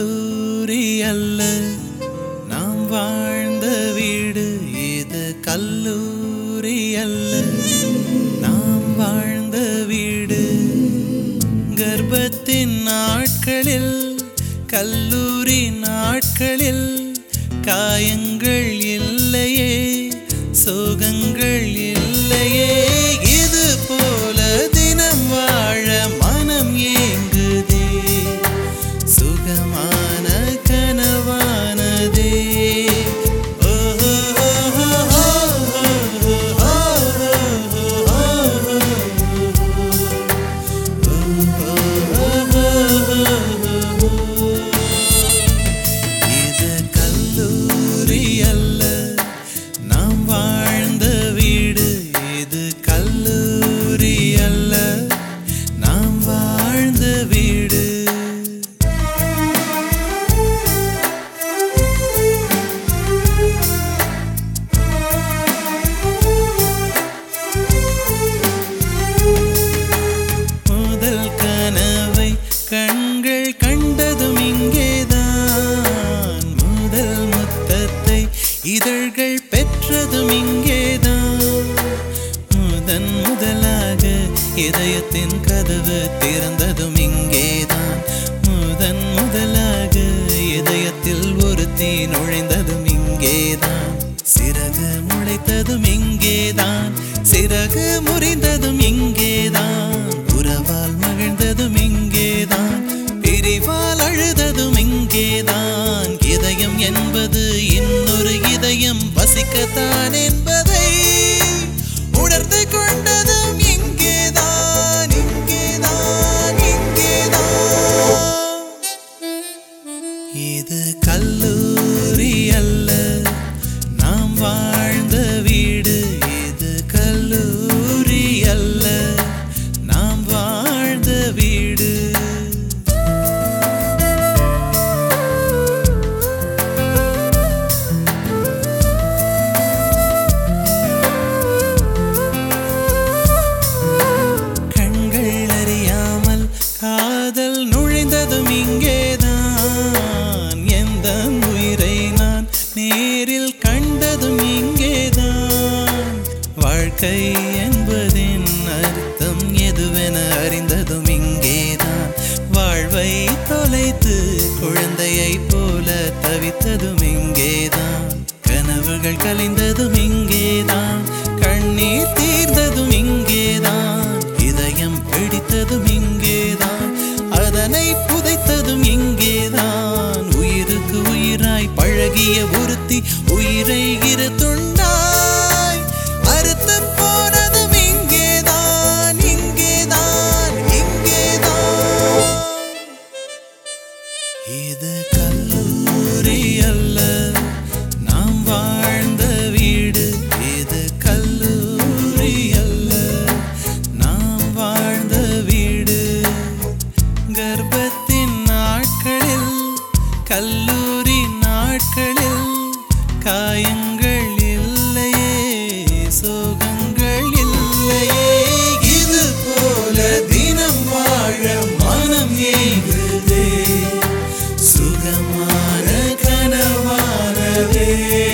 கல்லூரி அல்ல நாம் வாழ்ந்த வீடு இது கல்லூரி அல்ல நாம் வாழ்ந்த வீடு கர்ப்பத்தின் நாட்களில் கல்லூரி நாட்களில் காயங்கள் இல்லையே சோகங்கள் இல்லையே இது போல தினம் வாழ மனம் ஏங்குதே சுகமான கனவானதே ஓஹோ இது கல்லூரி அல்ல நாம் வாழ்ந்த வீடு இது கல்லூரி அல்ல நாம் வாழ்ந்த வீடு முதல் கனவை கண்கள் கண்டதும் இங்கேதான் முதல் முத்தத்தை இதழ்கள் பெற்றதும் இங்கேதான் முதன் முதலாக இதயத்தின் கதவு திறந்ததும் இங்கேதான் முதன் முதலாக இதயத்தில் ஒருத்தி நுழைந்ததும் இங்கேதான் சிறகு முளைத்ததும் இங்கேதான் சிறகு முறிந்ததும் இங்கேதான் உறவால் மகிழ்ந்ததும் இங்கேதான் பிரிவால் அழுததும் இங்கேதான் இதயம் என்பது இன்னொரு இதயம் வசிக்கத்தான் என்பதை உணர்ந்து கொண்டதும் இங்கேதான் இங்கேதான் இங்கேதான் இது கல்லூரி அல்ல நாம் வாழ்ந்த வீடு இது கல்லூரி அல்ல நாம் வாழ்ந்த வீடு கண்கள் அறியாமல் காதல் நுழைந்ததும் இங்கேதான் எந்த உயிரை நான் நேரில் கண்டதும் இங்கேதான் வாழ்க்கை என்பதின் அர்த்தம் எதுவென அறிந்ததும் இங்கேதான் வாழ்வை தொலைத்து குழந்தையைப் போல தவித்ததும் இங்கேதான் கனவுகள் கலைந்ததும் இங்கேதான் கண்ணீர் தீர்ந்ததும் இங்கேதான் இதயம் பிடித்ததும் இங்கேதான் அதனை புதைத்ததும் இங்கேதான் உயிருக்கு உயிராய் பழகிய ஒருத்தி உயிரை இரு துண்டாய் அறுத்து போனதும் இங்கேதான் இங்கேதான் இங்கேதான் இது கல்லூரி அல்ல நாம் வாழ்ந்த வீடு இது கல்லூரி அல்ல நாம் வாழ்ந்த வீடு கர்ப்பத்தின் நாட்களில் கல்லூரி நாட்களில் காயங்கள் இல்லையே சோகங்கள் இல்லையே இது போல தினம் வாழ மனம் ஏங்குதே சுகமான கனவானதே